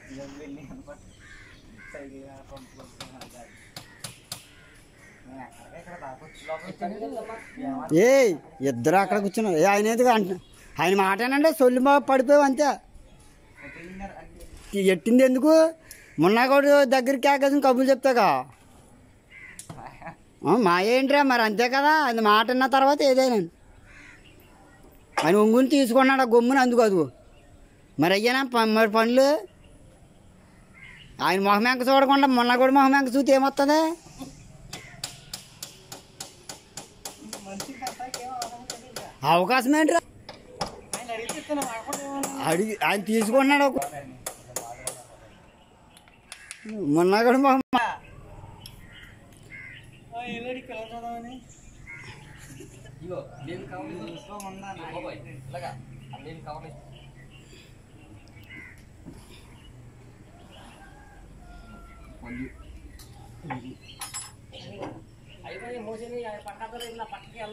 ఇక వెళ్ళి అనుకో సైకిల్ పంపుకుంటున్నాను నేను ఎక్కడికెక్కడ దాకొచ్చి లోపలికి ఏ ఇద్దరు అక్కడ కూర్చున్నారు ఏ ఆయన ఎందుకు అంటున్నా ఆయన మాటేనండి సొల్లు మా పడిపోయావు అంతే క్లీనర్ అంటే ఈ ఎట్టింది ఎందుకు మున్నాగోడు దగ్గరికి ఆకేసి కబుర్లు చెప్తాగా ఆ, మా ఏంట్రా మరి అంతే కదా అది మాట అన్న తర్వాత ఏదైనా ఆయన ఒంగుని తీసుకున్నాడు ఆ గమ్ముని అందుకు అదుగు మరి అయ్యానా ప- మరి పనులు ఆయన మొహం వెంక చూడకుండా మొన్న కూడా మొహం వెంక చూస్తే ఏమొస్తుంది మనిషికి అంతాకి ఏం అవసరం తెలియదు అవకాశం ఏంట్రా ఆయన అడిగితే ఇస్తాను మాట్లాడేవాళ్ళం అడిగి ఆయన తీసుకున్నాడు మొన్న కూడా మొహం ఏలాడి కలర్ చదవని ఇగో నేను కవర్ చూసుకోమన్నా నా బాబాయ్ ఇలాగా నేను కవర్ అయిపోయి మోసని పక్కతో పక్కకి